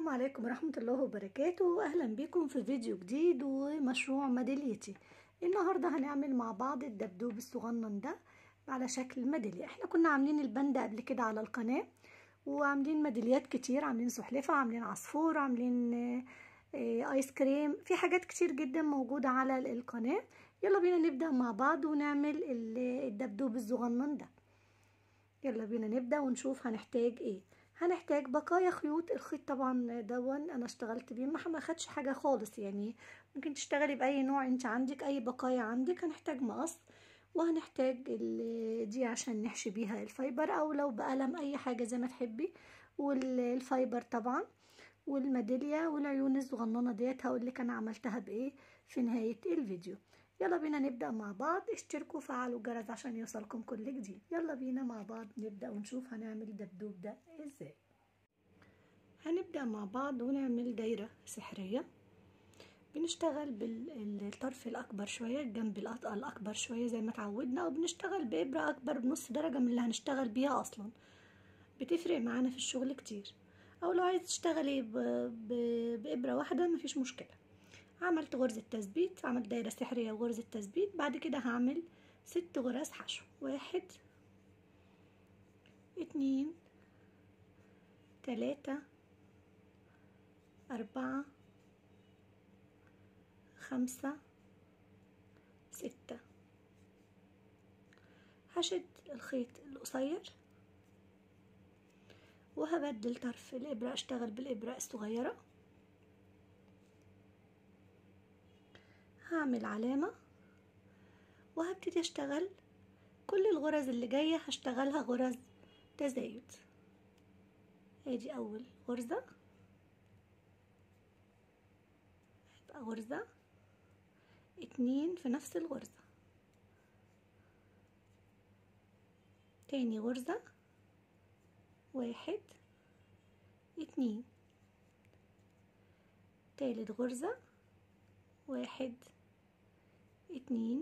عليكم ورحمة الله وبركاته أهلا بكم في فيديو جديد ومشروع ميداليتي النهاردة هنعمل مع بعض الدبدوب الصغنن ده على شكل ميدالية احنا كنا عاملين الباندا قبل كده على القناة وعاملين ميداليات كتير عاملين سحلفة عاملين عصفور عاملين آه، ايس كريم في حاجات كتير جدا موجودة على القناة يلا بينا نبدأ مع بعض ونعمل الدبدوب الصغنن ده يلا بينا نبدأ ونشوف هنحتاج ايه هنحتاج بقايا خيوط الخيط طبعا دون انا اشتغلت بيه ما خدش حاجه خالص يعني ممكن تشتغلي باي نوع انت عندك اي بقايا عندك هنحتاج مقص وهنحتاج دي عشان نحشي بيها الفايبر او لو بقلم اي حاجه زي ما تحبي والفايبر طبعا والميداليه والعيون الصغننه ديت هقولك انا عملتها بايه في نهايه الفيديو يلا بينا نبدأ مع بعض اشتركوا وفعلوا الجرس عشان يوصلكم كل جديد يلا بينا مع بعض نبدأ ونشوف هنعمل الدبدوب ده ازاي هنبدأ مع بعض ونعمل دايرة سحرية بنشتغل بالطرف الأكبر شوية الجنب الأكبر شوية زي ما اتعودنا وبنشتغل بإبرة أكبر بنص درجة من اللي هنشتغل بيها أصلا بتفرق معانا في الشغل كتير أو لو عايز تشتغلي بإبرة واحدة مفيش مشكلة عملت غرزة تثبيت عملت دايرة سحرية وغرزة تثبيت بعد كده هعمل ست غرز حشو واحد اتنين تلاتة أربعة خمسة ستة هشد الخيط القصير وهبدل طرف الإبرة أشتغل بالإبرة الصغيرة هعمل علامة وهبتدي اشتغل كل الغرز اللي جاية هشتغلها غرز تزايد ادي اول غرزة هتبقى غرزة اتنين في نفس الغرزة تاني غرزة واحد اتنين تالت غرزة واحد اتنين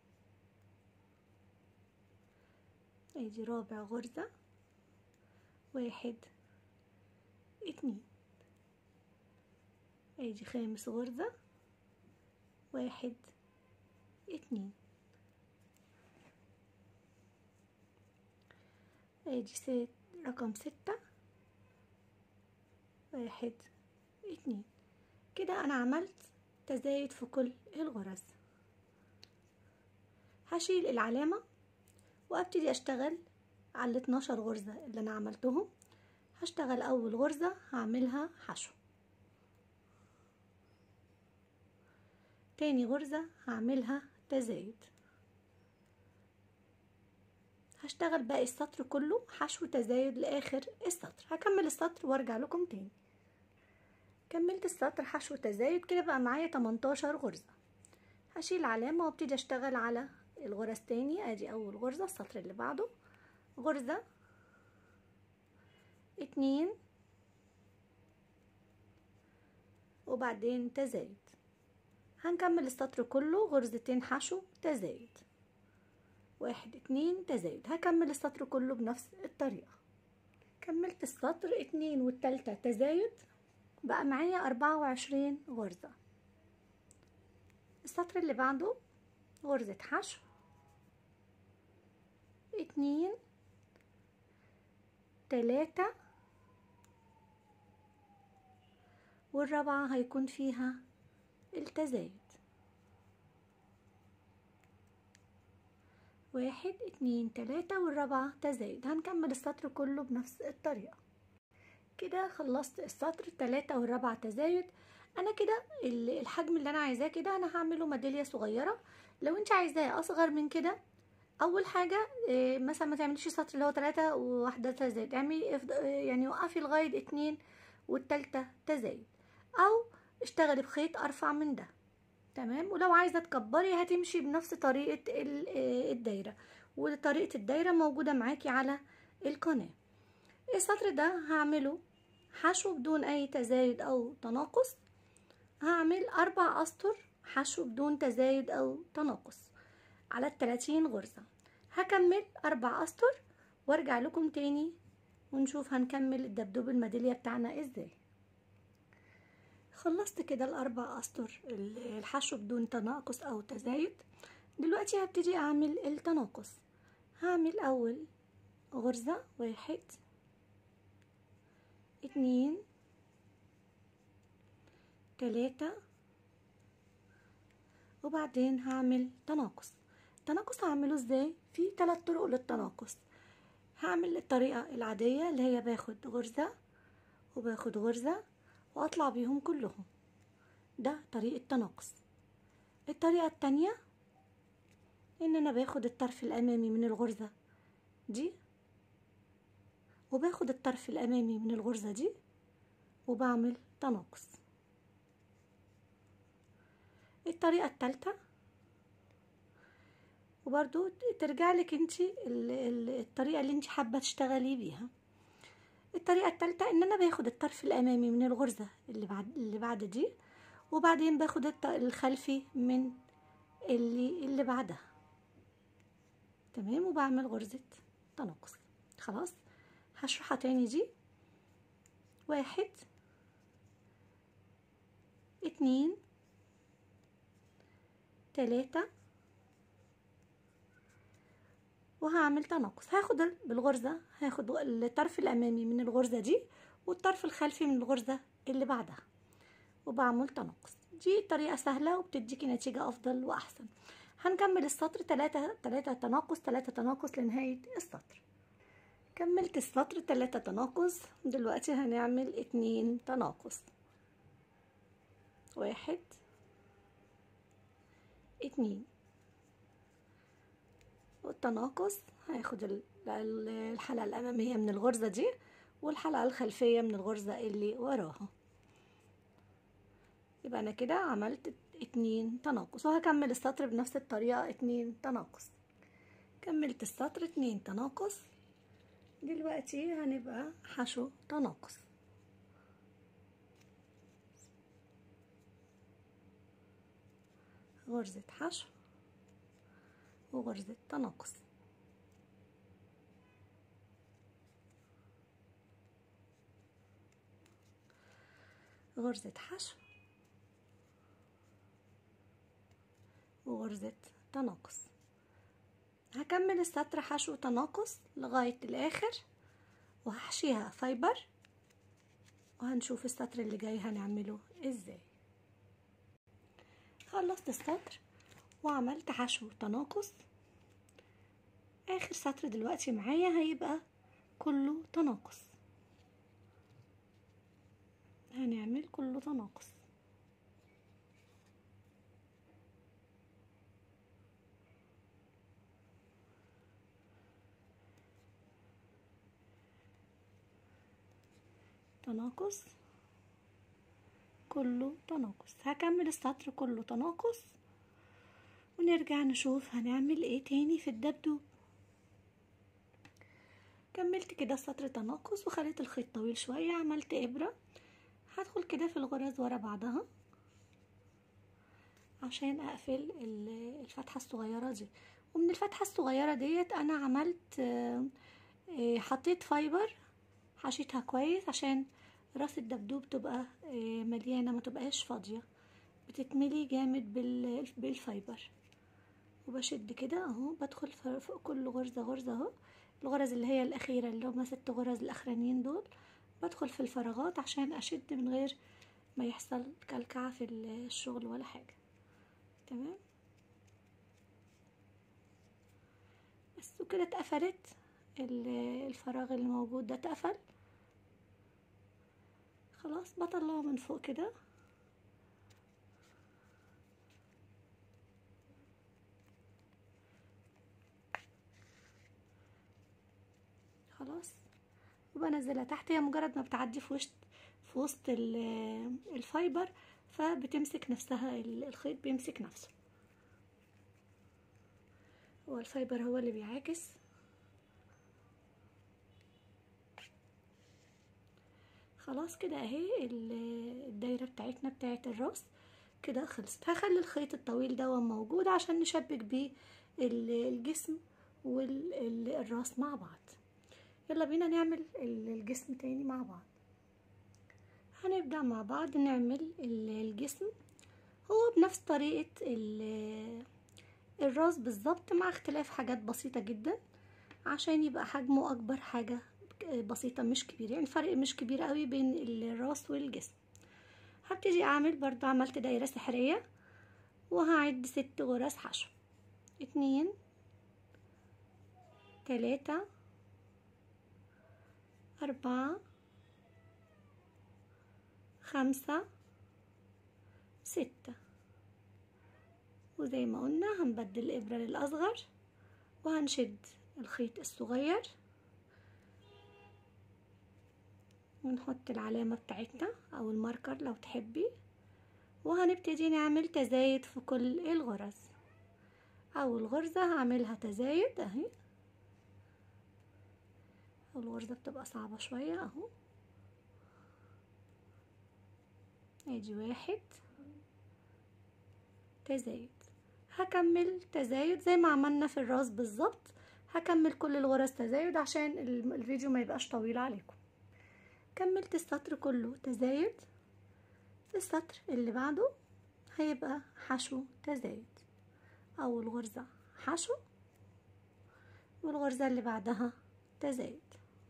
ادي رابع غرزة واحد اتنين ادي خامس غرزة واحد اتنين ادي ست رقم ستة واحد اتنين كده انا عملت تزايد في كل الغرز هشيل العلامة وابتدي اشتغل على ال 12 غرزة اللي انا عملتهم هشتغل اول غرزة هعملها حشو تاني غرزة هعملها تزايد هشتغل باقي السطر كله حشو تزايد لاخر السطر هكمل السطر وارجع لكم تاني كملت السطر حشو تزايد كده بقى معايا 18 غرزة هشيل علامة وابتدي اشتغل على الغرز تاني ادي اول غرزة السطر اللي بعده غرزة اتنين وبعدين تزايد هنكمل السطر كله غرزتين حشو تزايد واحد اتنين تزايد هكمل السطر كله بنفس الطريقة كملت السطر اتنين والتالتة تزايد بقى معايا أربعة وعشرين غرزة السطر اللي بعده غرزة حشو اتنين تلاتة والرابعة هيكون فيها التزايد واحد اتنين تلاتة والرابعة تزايد هنكمل السطر كله بنفس الطريقة كده خلصت السطر التلاتة والرابعة تزايد انا كده الحجم اللي انا عايزاه كده انا هعمله ميداليه صغيره لو انت عايزاه اصغر من كده اول حاجه إيه مثلا ما تعمليش سطر اللي هو تلاتة وواحده تزايد اعملي يعني وقفي لغايه اتنين والتالتة تزايد او اشتغلي بخيط ارفع من ده تمام ولو عايزه تكبري هتمشي بنفس طريقه الدايره وطريقه الدايره موجوده معاكي على القناه السطر ده هعمله حشو بدون اي تزايد او تناقص هعمل اربع اسطر حشو بدون تزايد او تناقص على التلاتين غرزة هكمل اربع اسطر وارجع لكم تاني ونشوف هنكمل الدبدوب الميدالية بتاعنا ازاي خلصت كده الاربع اسطر الحشو بدون تناقص او تزايد دلوقتي هبتدي اعمل التناقص هعمل اول غرزة واحد اتنين تلاتة وبعدين هعمل تناقص التناقص هعمله ازاي في ثلاث طرق للتناقص هعمل الطريقة العادية اللي هي باخد غرزة وباخد غرزة واطلع بيهم كلهم ده طريقة تناقص الطريقة التانية ان انا باخد الطرف الامامي من الغرزة دي وباخد الطرف الامامي من الغرزة دي وبعمل تناقص الطريقة التالتة وبرضو ترجع لك انت الطريقة اللي انت حابة تشتغلي بيها الطريقة التالتة ان انا باخد الطرف الامامي من الغرزة اللي بعد اللي بعد دي وبعدين باخد الخلفي من اللي اللي بعدها تمام وبعمل غرزة تناقص خلاص هشرحها تاني دي واحد اتنين تلاتة وهعمل تناقص هاخد بالغرزة هاخد الطرف الأمامي من الغرزة دي والطرف الخلفي من الغرزة اللي بعدها وبعمل تناقص دي طريقة سهلة وبتديكي نتيجة أفضل وأحسن هنكمل السطر تلاتة تلاتة تناقص تلاتة تناقص لنهاية السطر كملت السطر تلاتة تناقص دلوقتي هنعمل اتنين تناقص واحد اتنين والتناقص هاخد الحلقة الأمامية من الغرزة دي والحلقة الخلفية من الغرزة اللي وراها يبقى أنا كده عملت اتنين تناقص وهكمل السطر بنفس الطريقة اتنين تناقص كملت السطر اتنين تناقص دلوقتي هنبقى حشو تناقص غرزة حشو وغرزة تناقص غرزة حشو وغرزة تناقص هكمل السطر حشو تناقص لغاية الآخر وهحشيها فايبر وهنشوف السطر اللي جاي هنعمله ازاي خلصت السطر وعملت حشو تناقص اخر سطر دلوقتي معايا هيبقى كله تناقص هنعمل كله تناقص تناقص كله تناقص هكمل السطر كله تناقص ونرجع نشوف هنعمل ايه تاني في الدبدوب كملت كده السطر تناقص وخليت الخيط طويل شوية عملت ابرة هدخل كده في الغرز ورا بعضها عشان اقفل الفتحة الصغيرة دي ومن الفتحة الصغيرة ديت انا عملت حطيت فايبر حشيتها كويس عشان راس الدبدوب تبقى مليانة ما تبقاش فاضية بتتملي جامد بالفايبر وبشد كده اهو بدخل فوق كل غرزة غرزة اهو الغرز اللي هي الاخيرة اللي هما ست غرز الاخرانيين دول بدخل في الفراغات عشان اشد من غير ما يحصل كلكعة في الشغل ولا حاجة تمام بس وكده اتقفلت الفراغ اللي موجود ده اتقفل خلاص بطلعه من فوق كده خلاص وبنزلها تحت هي مجرد ما بتعدي في وسط في وسط الفايبر فبتمسك نفسها الخيط بيمسك نفسه هو الفايبر هو اللي بيعاكس خلاص كده اهي الدايرة بتاعتنا بتاعت الراس كده خلصت هخلي الخيط الطويل ده موجود عشان نشبك بيه الجسم والراس مع بعض يلا بينا نعمل الجسم تاني مع بعض هنبدأ مع بعض نعمل الجسم هو بنفس طريقة الراس بالظبط مع اختلاف حاجات بسيطة جدا عشان يبقى حجمه أكبر حاجة بسيطة مش كبير يعني الفرق مش كبير قوي بين الراس والجسم هبتدي أعمل برضو عملت دايرة سحرية وهعد ست غرز حشو اتنين تلاتة أربعة خمسة ستة وزي ما قلنا هنبدل الإبرة للأصغر وهنشد الخيط الصغير ونحط العلامة بتاعتنا أو الماركر لو تحبي وهنبتدي نعمل تزايد في كل الغرز أول غرزة هعملها تزايد أهي الغرزة بتبقى صعبة شوية أهو ادي واحد تزايد هكمل تزايد زي ما عملنا في الراس بالظبط هكمل كل الغرز تزايد عشان الفيديو ما يبقاش طويل عليكم كملت السطر كله تزايد في السطر اللي بعده هيبقى حشو تزايد اول غرزة حشو والغرزة اللي بعدها تزايد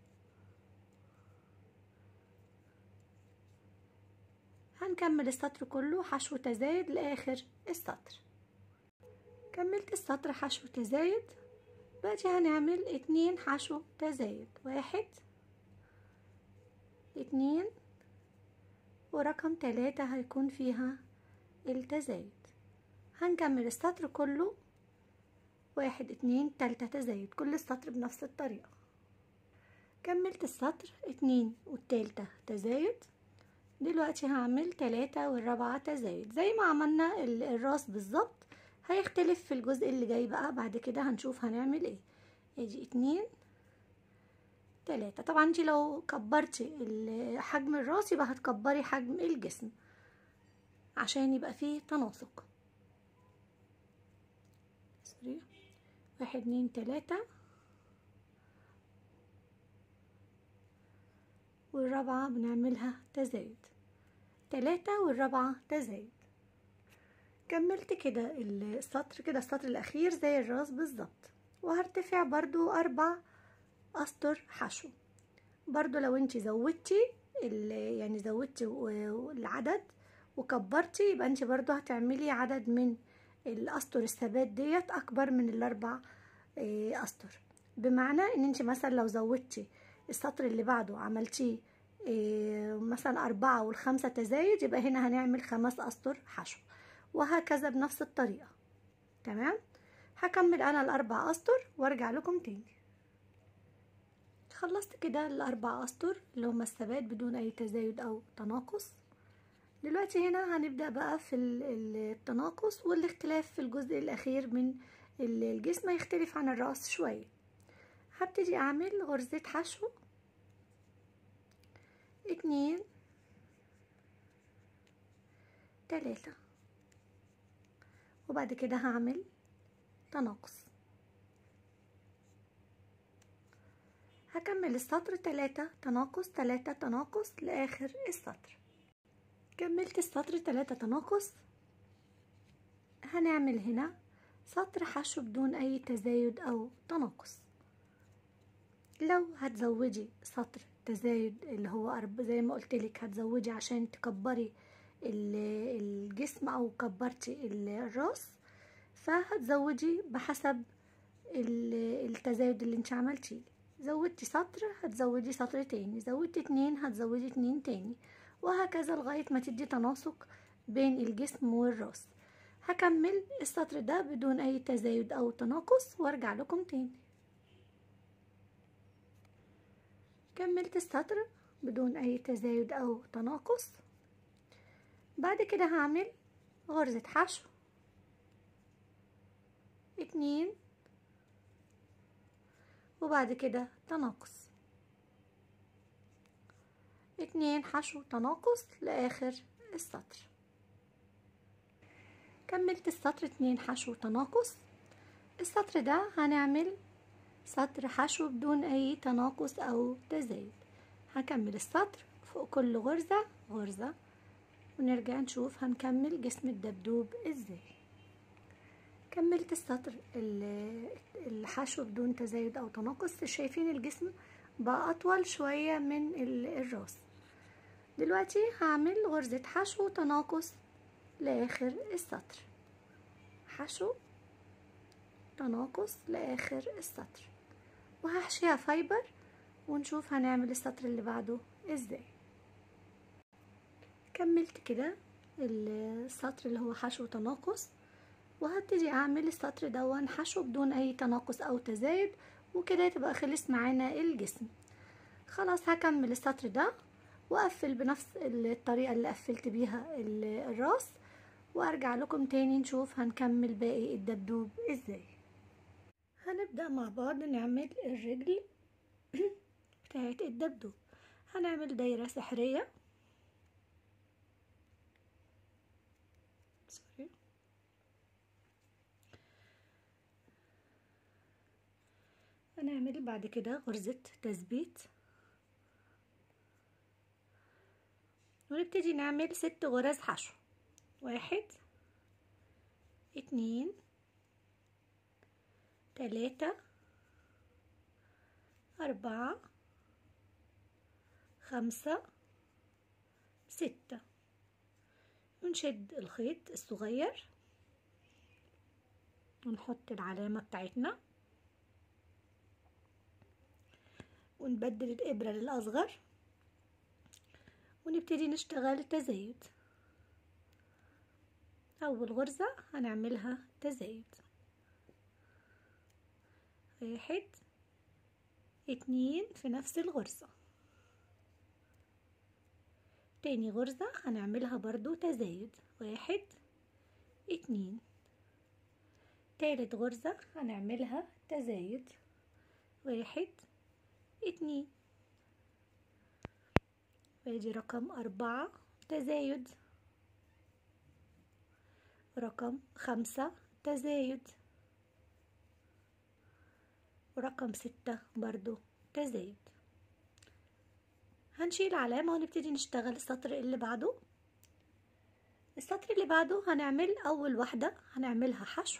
هنكمل السطر كله حشو تزايد لاخر السطر كملت السطر حشو تزايد دلوقتي هنعمل اتنين حشو تزايد واحد اتنين ورقم تلاتة هيكون فيها التزايد هنكمل السطر كله واحد اتنين تالتة تزايد كل السطر بنفس الطريقة كملت السطر اتنين والتالتة تزايد دلوقتي هعمل تلاتة والرابعة تزايد زي ما عملنا الراس بالظبط هيختلف في الجزء اللي جاي بقى بعد كده هنشوف هنعمل ايه ادي اتنين تلاتة طبعا انتي لو كبرتي حجم الراس يبقى هتكبري حجم الجسم عشان يبقى فيه تناسق سوري واحد اتنين تلاتة والرابعة بنعملها تزايد تلاتة والرابعة تزايد كملت كده السطر كده السطر الأخير زي الراس بالظبط وهرتفع برضو أربع أسطر حشو برضو لو انت زودتي يعني زودتي العدد وكبرتي يبقى انت برضو هتعملي عدد من الأسطر الثبات ديت أكبر من الأربع أسطر بمعنى ان انت مثلا لو زودتي السطر اللي بعده عملتيه مثلا أربعة والخمسة تزايد يبقى هنا هنعمل خمس أسطر حشو وهكذا بنفس الطريقة تمام هكمل أنا الأربع أسطر وارجع لكم تاني خلصت كده الأربع أسطر اللي هما الثبات بدون أي تزايد أو تناقص دلوقتي هنا هنبدأ بقى في التناقص والاختلاف في الجزء الأخير من الجسم هيختلف عن الرأس شوية هبتدي أعمل غرزة حشو اتنين تلاتة وبعد كده هعمل تناقص هكمل السطر تلاتة تناقص تلاتة تناقص لآخر السطر كملت السطر تلاتة تناقص هنعمل هنا سطر حشو بدون أي تزايد أو تناقص لو هتزودي سطر تزايد اللي هو أرب زي ما قلتلك هتزودي عشان تكبري الجسم او كبرتي الراس فهتزودي بحسب التزايد اللي انت عملتيه زودتي سطر هتزودي سطر تاني زودتي اتنين هتزودي اتنين تاني وهكذا لغاية ما تدي تناسق بين الجسم والراس هكمل السطر ده بدون اي تزايد او تناقص وارجع لكم تاني كملت السطر بدون اي تزايد او تناقص بعد كده هعمل غرزة حشو اتنين وبعد كده تناقص اتنين حشو تناقص لآخر السطر كملت السطر اتنين حشو تناقص السطر ده هنعمل سطر حشو بدون اي تناقص او تزايد هكمل السطر فوق كل غرزة غرزة ونرجع نشوف هنكمل جسم الدبدوب ازاي كملت السطر الحشو بدون تزايد او تناقص شايفين الجسم بقى اطول شوية من الراس دلوقتي هعمل غرزة حشو تناقص لاخر السطر حشو تناقص لاخر السطر وهحشيها فايبر ونشوف هنعمل السطر اللي بعده ازاي كملت كده السطر اللي هو حشو تناقص وهبتدي اعمل السطر دون حشو بدون اي تناقص او تزايد وكده تبقى خلص معانا الجسم خلاص هكمل السطر ده واقفل بنفس الطريقة اللي قفلت بيها الراس وارجع لكم تاني نشوف هنكمل باقي الدبدوب ازاي هنبدأ مع بعض نعمل الرجل بتاعت الدبدوب هنعمل دايرة سحرية سوري هنعمل بعد كده غرزة تثبيت ونبتدي نعمل ست غرز حشو واحد اتنين تلاتة أربعة خمسة ستة ونشد الخيط الصغير ونحط العلامة بتاعتنا ونبدل الإبرة للأصغر ونبتدي نشتغل تزايد أول غرزة هنعملها تزايد واحد اتنين في نفس الغرزة تاني غرزة هنعملها برضو تزايد واحد اتنين تالت غرزة هنعملها تزايد واحد اتنين وادي رقم أربعة تزايد رقم خمسة تزايد ورقم ستة برضو تزايد هنشيل علامة ونبتدي نشتغل السطر اللي بعده السطر اللي بعده هنعمل أول واحدة هنعملها حشو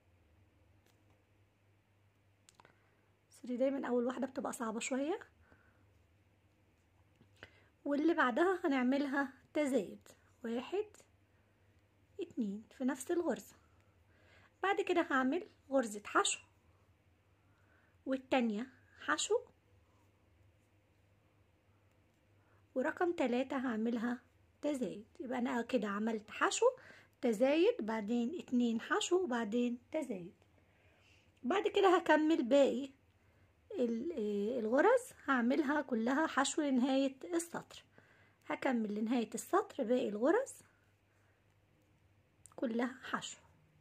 سوري دايما أول واحدة بتبقى صعبة شوية واللي بعدها هنعملها تزايد واحد اتنين في نفس الغرزة بعد كده هعمل غرزة حشو والتانية حشو ورقم تلاتة هعملها تزايد يبقى أنا كده عملت حشو تزايد بعدين اتنين حشو وبعدين تزايد بعد كده هكمل باقي الغرز هعملها كلها حشو لنهاية السطر هكمل لنهاية السطر باقي الغرز كلها حشو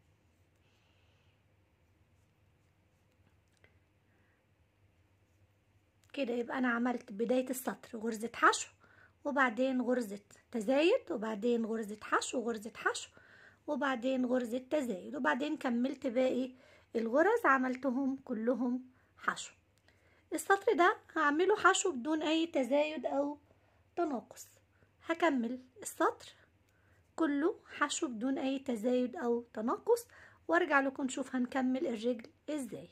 كده يبقى انا عملت بداية السطر غرزة حشو وبعدين غرزة تزايد وبعدين غرزة حشو وغرزة حشو وبعدين غرزة تزايد وبعدين كملت باقي الغرز عملتهم كلهم حشو السطر ده هعمله حشو بدون اي تزايد او تناقص هكمل السطر كله حشو بدون اي تزايد او تناقص وارجع لكم نشوف هنكمل الرجل ازاي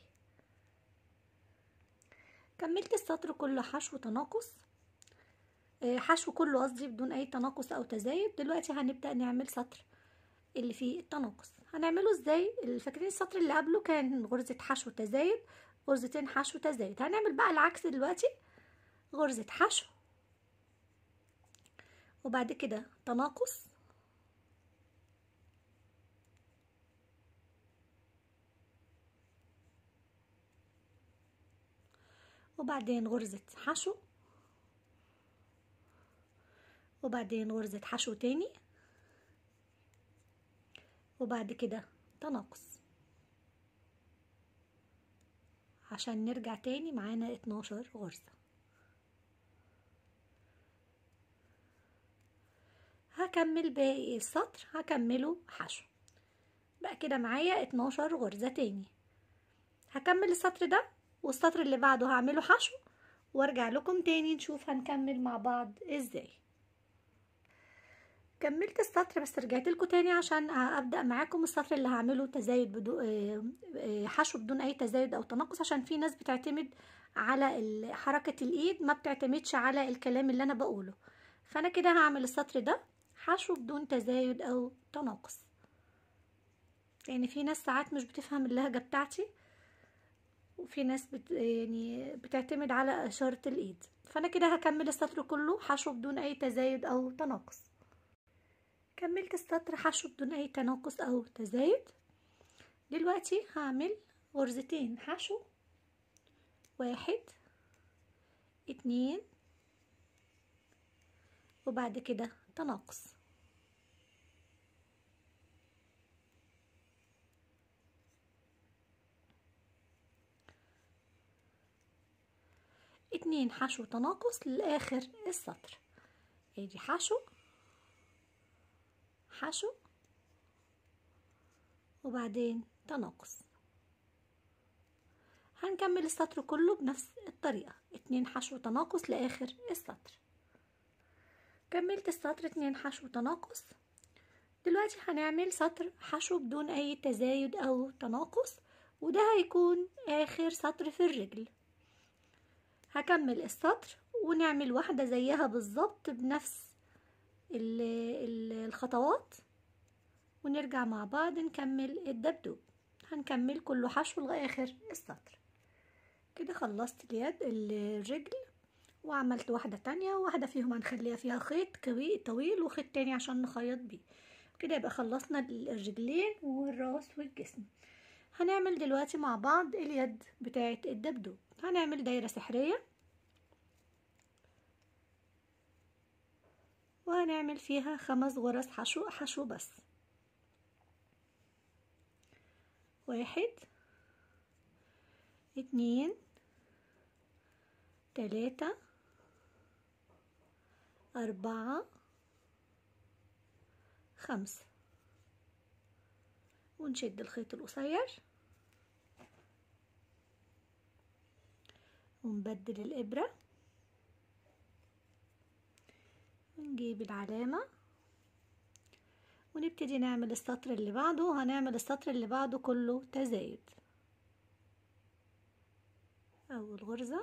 كملت السطر كله حشو تناقص حشو كله قصدي بدون اي تناقص او تزايد دلوقتي هنبدا نعمل سطر اللي فيه التناقص هنعمله ازاي فاكرين السطر اللي قبله كان غرزه حشو تزايد غرزتين حشو تزايد هنعمل بقى العكس دلوقتي غرزه حشو وبعد كده تناقص وبعدين غرزة حشو وبعدين غرزة حشو تاني وبعد كده تناقص عشان نرجع تاني معانا اتناشر غرزة هكمل باقي السطر هكمله حشو بقى كده معايا اتناشر غرزة تاني هكمل السطر ده والسطر اللي بعده هعمله حشو وارجع لكم تاني نشوف هنكمل مع بعض ازاي كملت السطر بس رجعت لكم تاني عشان ابدا معاكم السطر اللي هعمله تزايد بدون حشو بدون اي تزايد او تناقص عشان في ناس بتعتمد على حركه الايد ما بتعتمدش على الكلام اللي انا بقوله فانا كده هعمل السطر ده حشو بدون تزايد او تناقص يعني في ناس ساعات مش بتفهم اللهجه بتاعتي وفي ناس بت يعني بتعتمد على اشاره الايد فانا كده هكمل السطر كله حشو بدون اي تزايد او تناقص كملت السطر حشو بدون اي تناقص او تزايد دلوقتي هعمل غرزتين حشو واحد اتنين وبعد كده تناقص اتنين حشو تناقص لآخر السطر ادي حشو حشو وبعدين تناقص هنكمل السطر كله بنفس الطريقة اتنين حشو تناقص لآخر السطر كملت السطر اتنين حشو تناقص دلوقتي هنعمل سطر حشو بدون اي تزايد او تناقص وده هيكون اخر سطر في الرجل هكمل السطر ونعمل واحدة زيها بالظبط بنفس الخطوات ونرجع مع بعض نكمل الدبدوب هنكمل كله حشو لآخر السطر كده خلصت اليد الرجل وعملت واحدة تانية واحدة فيهم هنخليها فيها خيط طويل وخيط تاني عشان نخيط بيه كده يبقى خلصنا الرجلين والراس والجسم هنعمل دلوقتي مع بعض اليد بتاعة الدبدوب هنعمل دايرة سحرية وهنعمل فيها خمس غرز حشو حشو بس واحد اتنين تلاتة أربعة خمسة ونشد الخيط القصير ونبدل الإبرة ونجيب العلامة ونبتدي نعمل السطر اللي بعده هنعمل السطر اللي بعده كله تزايد أول غرزة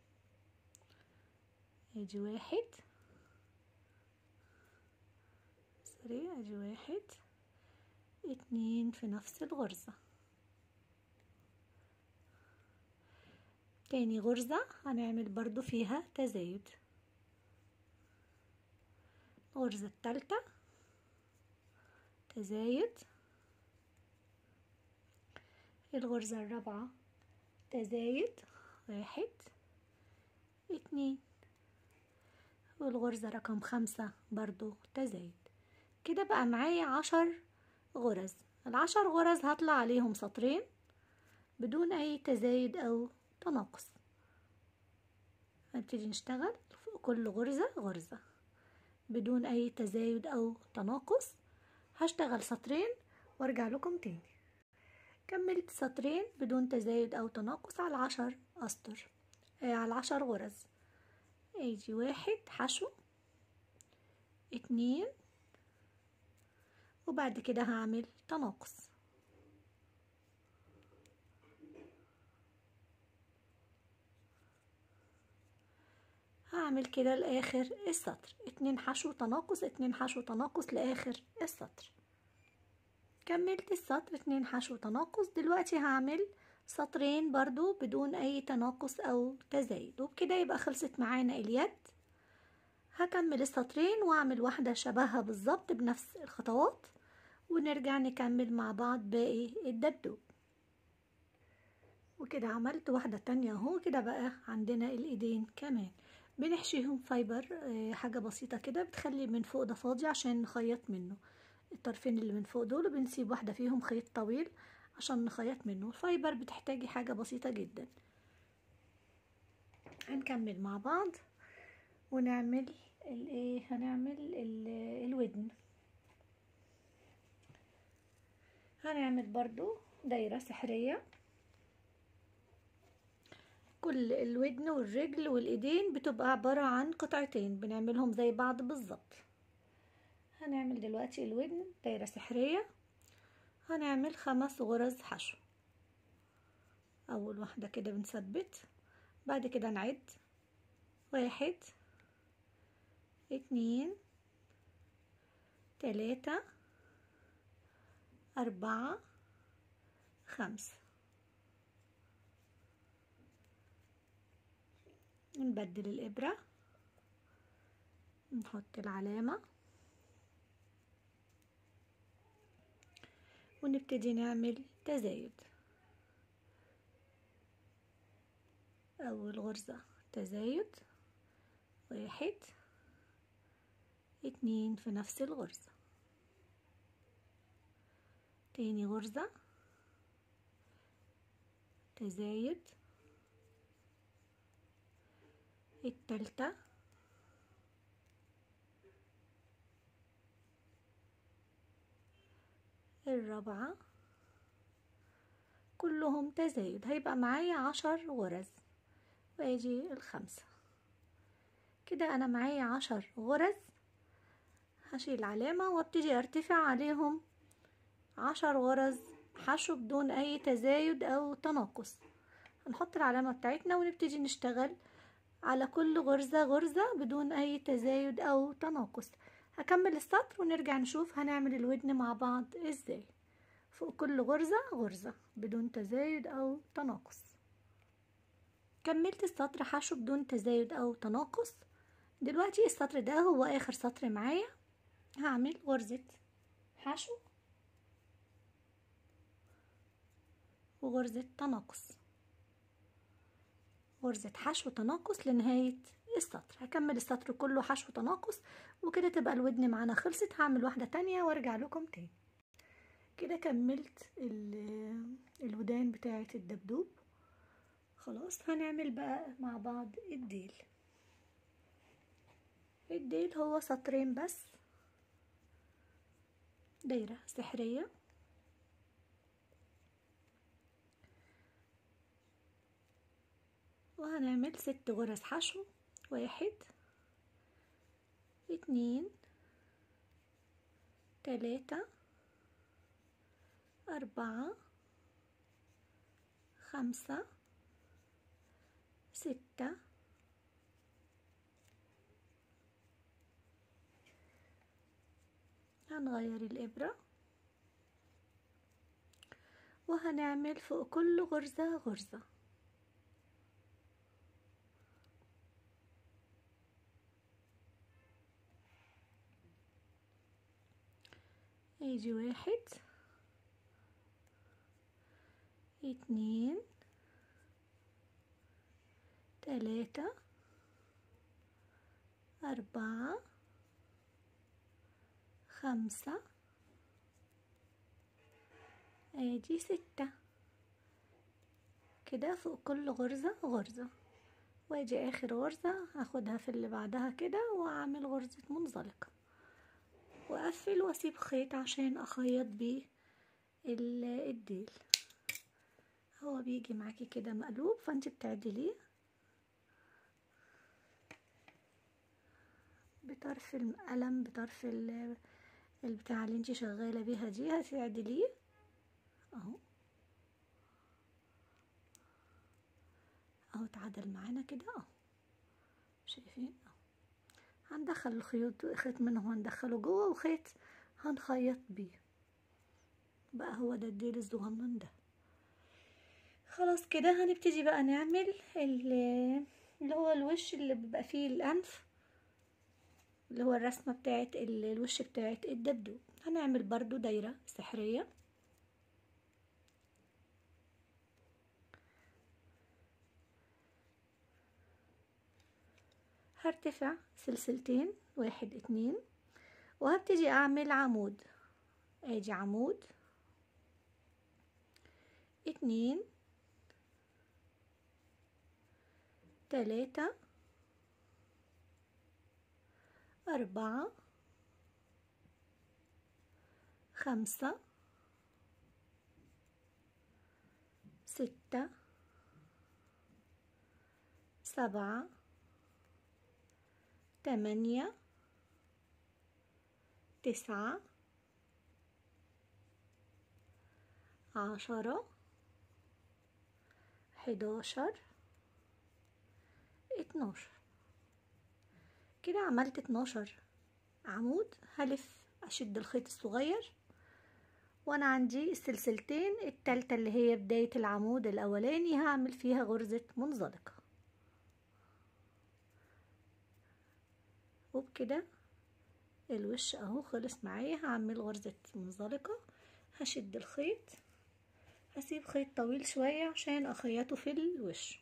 ادي واحد سوري ادي واحد اتنين في نفس الغرزة تاني غرزة هنعمل برضو فيها تزايد الغرزة التالتة تزايد الغرزة الرابعة تزايد واحد اتنين والغرزة رقم خمسة برضو تزايد كده بقى معايا عشر غرز العشر غرز هطلع عليهم سطرين بدون اي تزايد او تناقص هنبتدي نشتغل فوق كل غرزة غرزة بدون اي تزايد او تناقص هشتغل سطرين وارجع لكم تاني كملت سطرين بدون تزايد او تناقص على عشر اسطر آه على عشر غرز ادي واحد حشو اتنين وبعد كده هعمل تناقص هعمل كده لاخر السطر اتنين حشو تناقص اتنين حشو تناقص لاخر السطر كملت السطر اتنين حشو تناقص دلوقتي هعمل سطرين برضو بدون اي تناقص او تزايد وبكده يبقى خلصت معانا اليد هكمل السطرين واعمل واحدة شبهها بالظبط بنفس الخطوات ونرجع نكمل مع بعض باقي الدبدوب وكده عملت واحدة تانية اهو كده بقى عندنا الايدين كمان بنحشيهم فايبر حاجة بسيطة كده بتخلي من فوق ده فاضي عشان نخيط منه الطرفين اللي من فوق دول بنسيب واحدة فيهم خيط طويل عشان نخيط منه الفايبر بتحتاجي حاجة بسيطة جدا هنكمل مع بعض ونعمل الايه هنعمل الودن هنعمل برضو دايرة سحرية كل الودن والرجل والايدين بتبقى عبارة عن قطعتين بنعملهم زي بعض بالظبط هنعمل دلوقتي الودن دايرة سحرية هنعمل خمس غرز حشو اول واحدة كده بنثبت بعد كده نعد واحد اتنين تلاتة أربعة خمسة نبدل الإبرة نحط العلامة ونبتدي نعمل تزايد أول غرزة تزايد واحد اتنين في نفس الغرزة تاني غرزة تزايد التالتة الرابعة كلهم تزايد هيبقى معايا عشر غرز واجي الخمسة كده انا معايا عشر غرز هشيل علامة وابتدي ارتفع عليهم عشر غرز حشو بدون اي تزايد او تناقص هنحط العلامة بتاعتنا ونبتدي نشتغل على كل غرزة غرزة بدون اي تزايد او تناقص هكمل السطر ونرجع نشوف هنعمل الودن مع بعض ازاي فوق كل غرزة غرزة بدون تزايد او تناقص كملت السطر حشو بدون تزايد او تناقص دلوقتي السطر ده هو اخر سطر معايا هعمل غرزة حشو وغرزة تناقص غرزة حشو تناقص لنهاية السطر هكمل السطر كله حشو تناقص وكده تبقى الودن معانا خلصت هعمل واحدة تانية وارجع لكم تاني كده كملت الودان بتاعة الدبدوب خلاص هنعمل بقى مع بعض الديل الديل هو سطرين بس دايرة سحرية وهنعمل ست غرز حشو واحد اتنين تلاتة أربعة خمسة ستة هنغير الإبرة وهنعمل فوق كل غرزة غرزة يجي واحد اتنين تلاتة أربعة خمسة ادي ستة كده فوق كل غرزة غرزة واجي اخر غرزة هاخدها في اللي بعدها كده واعمل غرزة منزلقة واقفل واسيب خيط عشان اخيط بيه الديل هو بيجي معاكي كده مقلوب فانت بتعدليه بطرف القلم بطرف البتاع اللي انت شغاله بيها دي هتعدليه اهو اهو اتعدل معانا كده اهو شايفين اهو هندخل الخيوط خيط منه هندخله جوه وخيط هنخيط بيه بقى هو ده الديل الصغنن ده خلاص كده هنبتدي بقى نعمل اللي هو الوش اللي بيبقى فيه الانف اللي هو الرسمة بتاعت الوش بتاعت الدبدوب هنعمل برضو دايرة سحرية هرتفع سلسلتين واحد اتنين وهبتدي اعمل عمود ادي عمود اتنين تلاتة أربعة خمسة ستة سبعة تمانية تسعة عشرة حداشر اتناشر كده عملت اتناشر عمود هلف اشد الخيط الصغير وانا عندي السلسلتين التالتة اللي هي بداية العمود الاولاني هعمل فيها غرزة منزلقة وبكده الوش اهو خلص معايا هعمل غرزة منزلقة هشد الخيط هسيب خيط طويل شوية عشان اخيطه في الوش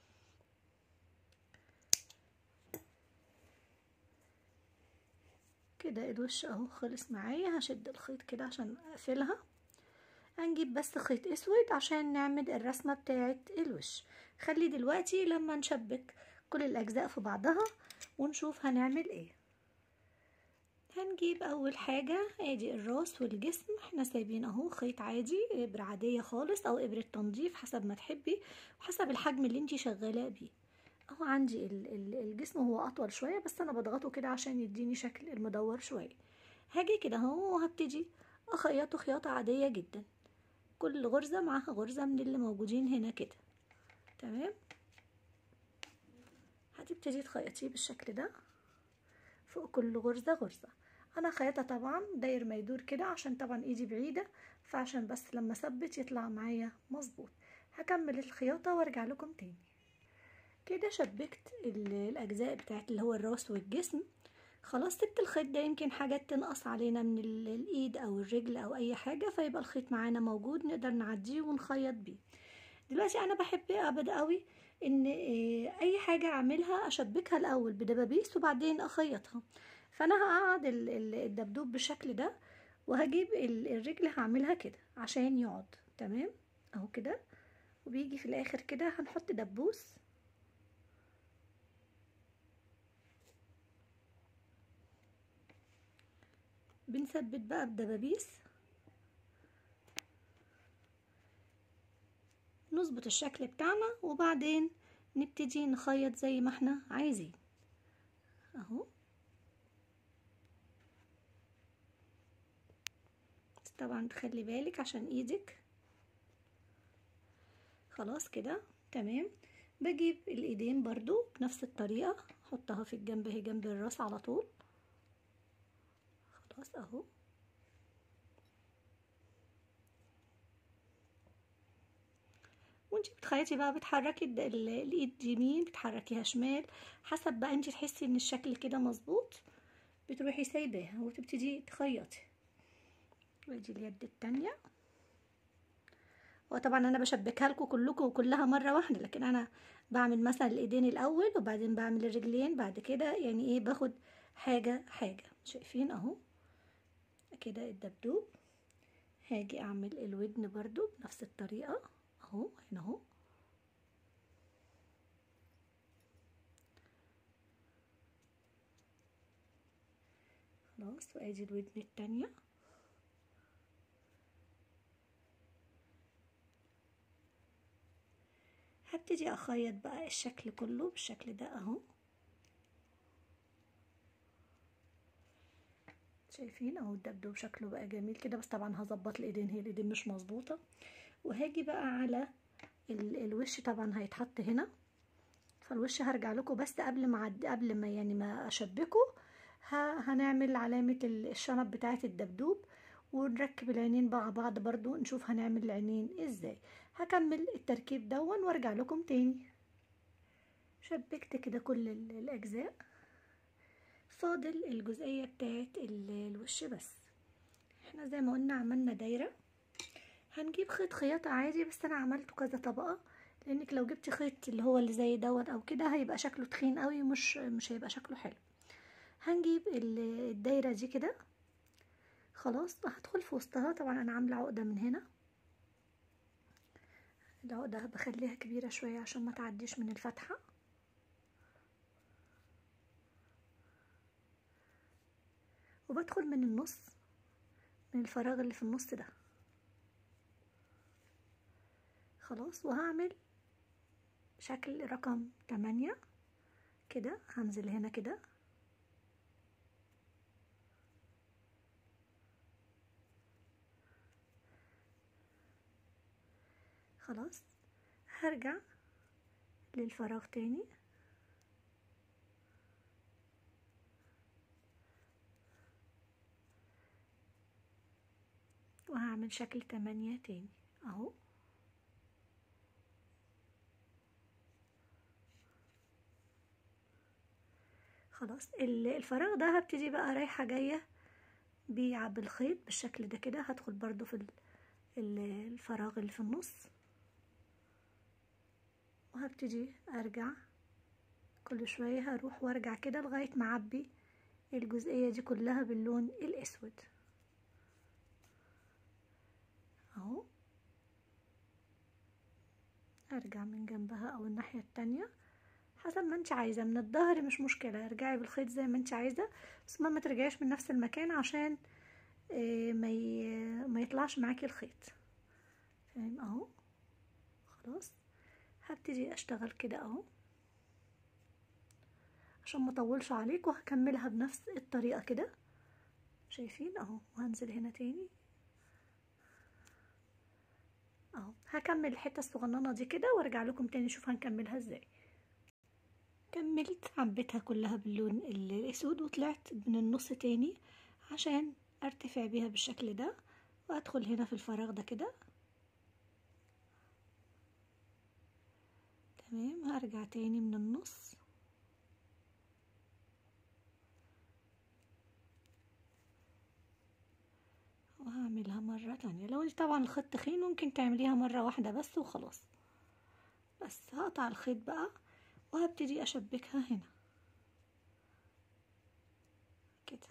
كده الوش اهو خلص معايا هشد الخيط كده عشان اقفلها هنجيب بس خيط اسود عشان نعمل الرسمة بتاعة الوش خلي دلوقتي لما نشبك كل الاجزاء في بعضها ونشوف هنعمل ايه هنجيب اول حاجة ادي الراس والجسم احنا سايبين اهو خيط عادي ابرة عادية خالص او ابرة تنظيف حسب ما تحبي وحسب الحجم اللي انتي شغالة بيه اهو عندي الجسم هو اطول شوية بس انا بضغطه كده عشان يديني شكل المدور شوية هاجي كده اهو وهبتدي اخيطه خياطة عادية جدا كل غرزة معاها غرزة من اللي موجودين هنا كده تمام هتبتدي تخيطيه بالشكل ده فوق كل غرزة غرزة انا خيطة طبعا داير ما يدور كده عشان طبعا ايدي بعيدة فعشان بس لما اثبت يطلع معايا مظبوط هكمل الخياطة وارجع لكم تاني كده شبكت الاجزاء بتاعت اللي هو الراس والجسم خلاص سبت الخيط ده يمكن حاجات تنقص علينا من الايد او الرجل او اي حاجة فيبقى الخيط معانا موجود نقدر نعديه ونخيط بيه دلوقتي انا بحب ابدا قوي ان اي حاجة اعملها اشبكها الاول بدبابيس وبعدين اخيطها فانا هقعد الدبدوب بالشكل ده وهجيب الرجل هعملها كده عشان يقعد تمام اهو كده وبيجي في الاخر كده هنحط دبوس بنثبت بقى بدبابيس نظبط الشكل بتاعنا وبعدين نبتدي نخيط زي ما احنا عايزين اهو بس طبعا تخلي بالك عشان ايدك خلاص كده تمام بجيب الايدين برضو بنفس الطريقة احطها في الجنب اهي جنب الراس على طول خلاص اهو وانتي بتخيطي بقى بتحركي الايد يمين بتحركيها شمال حسب بقى انتي تحسي ان الشكل كده مظبوط بتروحي سايباها وتبتدي تخيطي وادي اليد التانية وطبعا انا بشبكها لكم كلكم كلها مره واحده لكن انا بعمل مثلا الايدين الاول وبعدين بعمل الرجلين بعد كده يعني ايه باخد حاجه حاجه شايفين اهو كده الدبدوب هاجي اعمل الودن برضو بنفس الطريقه اهو هنا اهو خلاص وادي الودن التانية هبتدي اخيط بقى الشكل كله بالشكل ده اهو شايفين اهو الدبدوب شكله بقى جميل كده بس طبعا هظبط الايدين هي الايدين مش مظبوطه وهاجي بقى على الوش طبعا هيتحط هنا فالوش هرجع لكم بس قبل ما عد... قبل ما يعني ما اشبكه ه... هنعمل علامه الشنب بتاعه الدبدوب ونركب العينين مع بعض برضو نشوف هنعمل العينين ازاي هكمل التركيب دون وارجع لكم تاني شبكت كده كل الاجزاء فاضل الجزئية بتاعت الوش بس احنا زي ما قلنا عملنا دايرة هنجيب خيط خياطة عادي بس انا عملته كذا طبقة لانك لو جبتي خيط اللي هو اللي زي دوت او كده هيبقى شكله تخين قوي مش مش هيبقى شكله حلو هنجيب الدايرة دي كده خلاص هدخل في وسطها طبعا انا عاملة عقدة من هنا العقدة بخليها كبيرة شوية عشان ما تعديش من الفتحة وبدخل من النص من الفراغ اللي في النص ده خلاص وهعمل شكل رقم تمانية كده هنزل هنا كده خلاص هرجع للفراغ تاني وهعمل شكل تمانية تاني اهو خلاص الفراغ ده هبتدي بقى رايحة جاية بيه بالخيط بالشكل ده كده هدخل برضو في الفراغ اللي في النص وهبتدي ارجع كل شوية هروح وارجع كده لغاية ما اعبي الجزئية دي كلها باللون الاسود اهو ارجع من جنبها او الناحية التانية حسب ما انت عايزة من الظهر مش مشكلة ارجعي بالخيط زي ما انت عايزة بس ما ترجعيش من نفس المكان عشان اه ما, ما يطلعش معاكي الخيط فاهم اهو خلاص هبتدي اشتغل كده اهو عشان ما اطولش عليك وهكملها بنفس الطريقة كده شايفين اهو وهنزل هنا تاني اهو هكمل الحته الصغننه دي كده وارجع لكم تاني نشوف هنكملها ازاي كملت عبيتها كلها باللون الاسود وطلعت من النص تاني عشان ارتفع بيها بالشكل ده وادخل هنا في الفراغ ده كده تمام هرجع تاني من النص وهعملها مرة تانية لو طبعا الخيط تخين ممكن تعمليها مرة واحدة بس وخلاص بس هقطع الخيط بقى وهبتدي اشبكها هنا كده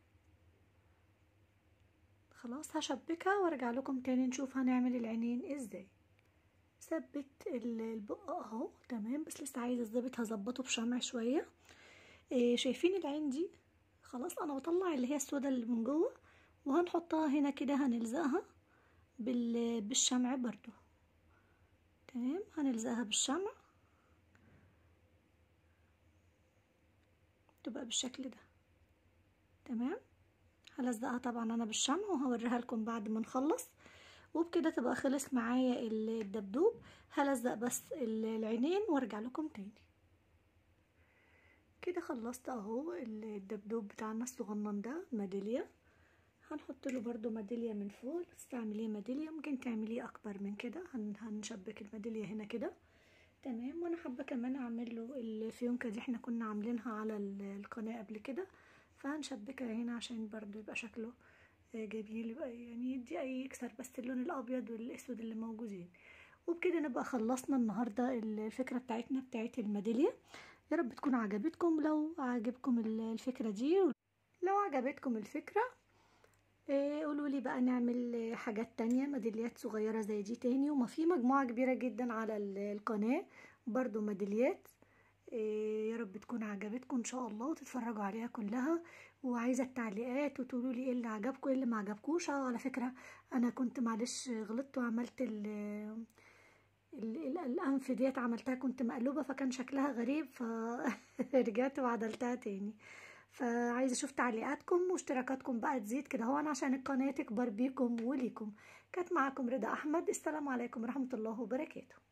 خلاص هشبكها وارجع لكم تاني نشوف هنعمل العينين ازاي ثبت البق اهو تمام بس لسه عايزه اظبط هظبطه بشمع شويه إيه شايفين العين دي خلاص انا بطلع اللي هي السودا اللي من جوه وهنحطها هنا كده هنلزقها بال... بالشمع برضو تمام هنلزقها بالشمع تبقى بالشكل ده تمام هلزقها طبعا انا بالشمع وهوريها لكم بعد ما نخلص وبكده تبقى خلص معايا الدبدوب هلزق بس العينين وارجع لكم تاني كده خلصت اهو الدبدوب بتاعنا الصغنن ده ميداليه هنحط له برضو ميداليه من فوق تستعمليه ميداليه ممكن تعمليه اكبر من كده هنشبك الميداليه هنا كده تمام وانا حابه كمان اعمل له الفيونكه دي احنا كنا عاملينها على القناه قبل كده فهنشبكها هنا عشان برضو يبقى شكله جميل يبقى يعني يدي اي يكسر بس اللون الابيض والاسود اللي موجودين وبكده نبقى خلصنا النهارده الفكره بتاعتنا بتاعت الميداليه يا رب تكون عجبتكم لو عجبكم الفكره دي لو عجبتكم الفكره قولوا لي بقى نعمل حاجات تانية ميداليات صغيرة زي دي تاني وما في مجموعة كبيرة جدا على القناة برضو ميداليات يا رب تكون عجبتكم ان شاء الله وتتفرجوا عليها كلها وعايزه التعليقات وتقولوا لي ايه اللي عجبكم ايه اللي ما عجبكوش على فكره انا كنت معلش غلطت وعملت ال الانف ديت عملتها كنت مقلوبه فكان شكلها غريب فرجعت وعدلتها تاني فعايزه اشوف تعليقاتكم واشتراكاتكم بقى تزيد كده هو انا عشان القناه تكبر بيكم وليكم كانت معاكم رضا احمد السلام عليكم ورحمه الله وبركاته